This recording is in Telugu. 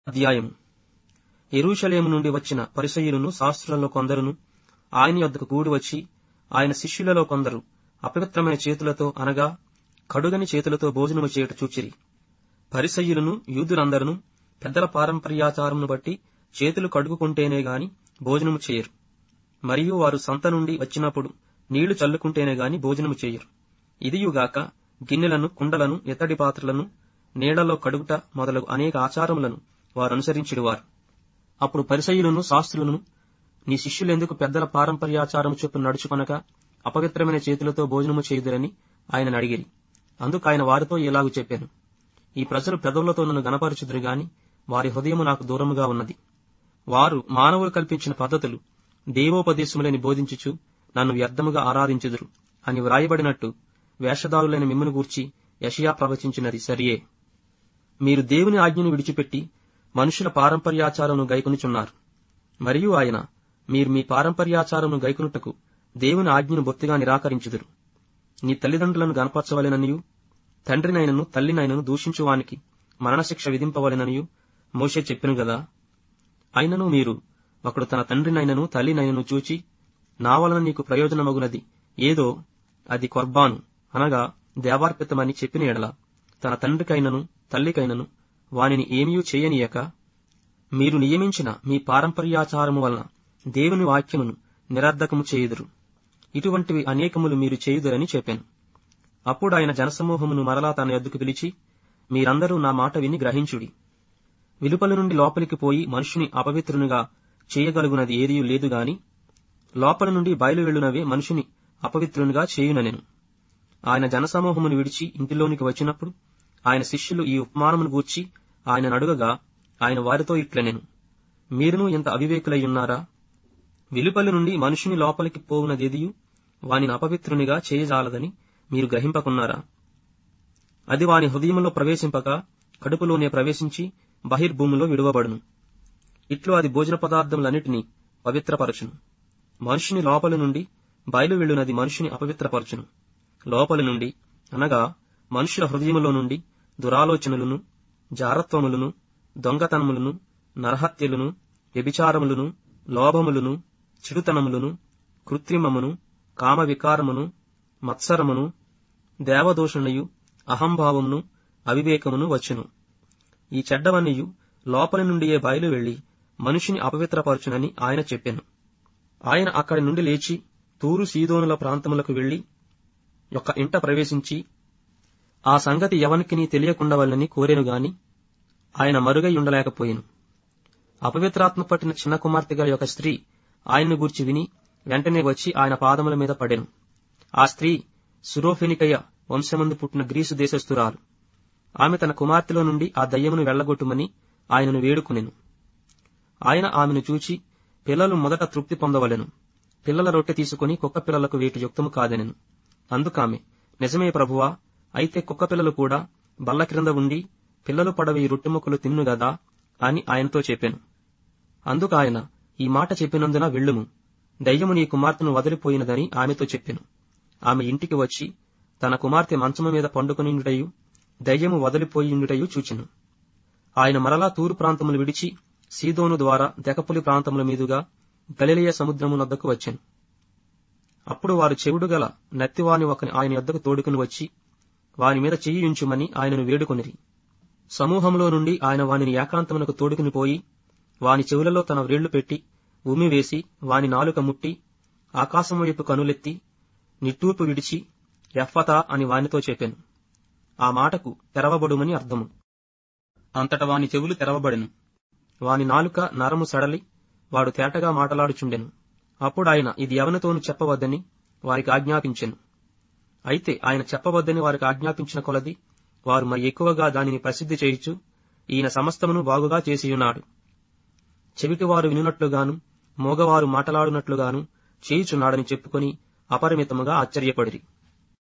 అధ్యాయము ఎరూషలేము నుండి వచ్చిన పరిసయ్యులను శాస్త్రులలో కొందరును ఆయన యొద్దకు కూడి వచ్చి ఆయన శిష్యులలో కొందరు అపవిత్రమైన చేతులతో అనగా కడుగని చేతులతో భోజనము చేయుట చూచిరి పరిసయ్యులను యూదులందరూ పెద్దల పారంపర్యాచారమును బట్టి చేతులు కడుగుకుంటేనే గాని భోజనము చేయరు మరియు వారు సంత నుండి వచ్చినప్పుడు నీళ్లు చల్లుకుంటేనే గాని భోజనము చేయరు ఇదియుగాక గిన్నెలను కుండలను ఎత్తడి పాత్రలను నీళ్లలో కడుగుట మొదలగు అనేక ఆచారములను వారు అనుసరించిడువారు అప్పుడు పరిసయ్యులను శాస్త్రులను నీ శిష్యులెందుకు పెద్దల పారంపర్యాచారము చొప్పున నడుచుకొనక అపవిత్రమైన చేతులతో భోజనము చేయుదురని ఆయనను అడిగిరి అందుకు ఆయన వారితో ఇలాగు చెప్పాను ఈ ప్రజలు పెదవులతో నన్ను గనపరచుదురు గాని వారి హృదయము నాకు దూరముగా ఉన్నది వారు మానవులు కల్పించిన పద్ధతులు దేవోపదేశములని బోధించుచు నన్ను వ్యర్థముగా ఆరాధించుదురు అని వ్రాయబడినట్టు వేషధారులైన మిమ్మను గూర్చి యషయా ప్రవచించినది సరియే మీరు దేవుని ఆజ్ఞను విడిచిపెట్టి మనుషుల పారంపర్యాచారమును గైకొనుచున్నారు మరియు ఆయన మీరు మీ పారంపర్యాచారమును గైకొనుటకు దేవుని ఆజ్ఞను బొత్తిగా నిరాకరించుదురు నీ తల్లిదండ్రులను గనపరచవలెననియు తండ్రినైనను తల్లినైనను దూషించువానికి మరణశిక్ష విధింపవలెననియు మోషే చెప్పెను గదా అయినను మీరు ఒకడు తన తండ్రినైనను తల్లినైనను చూచి నా వలన నీకు ప్రయోజనమగునది ఏదో అది కొర్బాను అనగా దేవార్పితమని చెప్పిన ఎడల తన తండ్రికైనను తల్లికైనను వానిని ఏమీ చేయనీయక మీరు నియమించిన మీ పారంపర్యాచారము వలన దేవుని వాక్యమును నిరర్ధకము చేయుదురు ఇటువంటివి అనేకములు మీరు చేయుదురని చెప్పాను అప్పుడు ఆయన జనసమూహమును మరలా తన ఎద్దుకు పిలిచి మీరందరూ నా మాట విని గ్రహించుడి విలుపల నుండి లోపలికి పోయి మనుషుని అపవిత్రునిగా చేయగలుగునది ఏదీ లేదు గాని లోపల నుండి బయలు వెళ్ళునవే మనుషుని అపవిత్రునిగా చేయుననెను ఆయన జనసమూహమును విడిచి ఇంటిలోనికి వచ్చినప్పుడు ఆయన శిష్యులు ఈ ఉపమానమును గూర్చి ఆయన అడుగగా ఆయన వారితో ఇట్లనెను మీరును ఇంత అవివేకులై ఉన్నారా వెలుపలి నుండి మనుషుని లోపలికి పోవునదేదియు వానిని అపవిత్రునిగా చేయజాలదని మీరు గ్రహింపకున్నారా అది వాని హృదయంలో ప్రవేశింపక కడుపులోనే ప్రవేశించి బహిర్భూమిలో విడువబడును ఇట్లు అది భోజన పదార్థములన్నిటినీ పవిత్రపరచును మనుషుని లోపలి నుండి బయలు వెళ్ళునది మనుషుని అపవిత్రపరచును లోపలి నుండి అనగా మనుషుల హృదయములో నుండి దురాలోచనలను జారత్వములను దొంగతనములను నరహత్యలను వ్యభిచారములను లోభములను చెడుతనములను కృత్రిమమును కామ వికారమును మత్సరమును దేవదోషణయు అహంభావమును అవివేకమును వచ్చును ఈ చెడ్డవన్నీయు లోపలి నుండియే బయలు వెళ్లి మనిషిని అపవిత్రపరచునని ఆయన చెప్పాను ఆయన అక్కడి నుండి లేచి తూరు సీదోనుల ప్రాంతములకు వెళ్లి యొక్క ఇంట ప్రవేశించి ఆ సంగతి ఎవనికిని తెలియకుండవల్లని కోరెను గాని ఆయన మరుగై ఉండలేకపోయాను అపవిత్రాత్మ పట్టిన చిన్న కుమార్తె గల ఒక స్త్రీ ఆయన్ను గూర్చి విని వెంటనే వచ్చి ఆయన పాదముల మీద పడెను ఆ స్త్రీ సురోఫెనికయ వంశమందు పుట్టిన గ్రీసు దేశస్థురాలు ఆమె తన కుమార్తెలో నుండి ఆ దయ్యమును వెళ్లగొట్టుమని ఆయనను వేడుకునెను ఆయన ఆమెను చూచి పిల్లలు మొదట తృప్తి పొందవలెను పిల్లల రొట్టె తీసుకుని కుక్క పిల్లలకు వేటు యుక్తము కాదనెను అందుకామె నిజమే ప్రభువా అయితే కుక్క పిల్లలు కూడా బల్ల క్రింద ఉండి పిల్లలు పడవి రొట్టె ముక్కలు తిన్ను గదా అని ఆయనతో చెప్పాను అందుకు ఆయన ఈ మాట చెప్పినందున వెళ్ళుము దయ్యము నీ కుమార్తెను వదిలిపోయినదని ఆమెతో చెప్పెను ఆమె ఇంటికి వచ్చి తన కుమార్తె మంచము మీద పండుకొనిండుటయు దయ్యము వదిలిపోయిండుటయు చూచెను ఆయన మరలా తూరు ప్రాంతములు విడిచి సీదోను ద్వారా దెకపులి ప్రాంతముల మీదుగా గలిలయ సముద్రము నద్దకు వచ్చాను అప్పుడు వారు చెవుడు గల నత్తివాని ఒకని ఆయన యొద్దకు తోడుకుని వచ్చి వాని మీద చెయ్యి ఉంచుమని ఆయనను వేడుకొనిరి సమూహంలో నుండి ఆయన వానిని ఏకాంతమునకు తోడుకుని పోయి వాని చెవులలో తన వ్రేళ్లు పెట్టి ఉమి వేసి వాని నాలుక ముట్టి ఆకాశము వైపు కనులెత్తి నిట్టూర్పు విడిచి ఎఫ్ఫతా అని వానితో చెప్పాను ఆ మాటకు తెరవబడుమని అర్థము అంతట వాని చెవులు తెరవబడెను వాని నాలుక నరము సడలి వాడు తేటగా మాటలాడుచుండెను అప్పుడు ఆయన ఇది ఎవనితోను చెప్పవద్దని వారికి ఆజ్ఞాపించెను అయితే ఆయన చెప్పవద్దని వారికి ఆజ్ఞాపించిన కొలది వారు మరి ఎక్కువగా దానిని ప్రసిద్ధి చేయుచు ఈయన సమస్తమును బాగుగా చేసియున్నాడు చెవిటివారు వినున్నట్లుగాను మోగవారు మాటలాడునట్లుగాను చేయుచున్నాడని చెప్పుకొని అపరిమితముగా ఆశ్చర్యపడిరి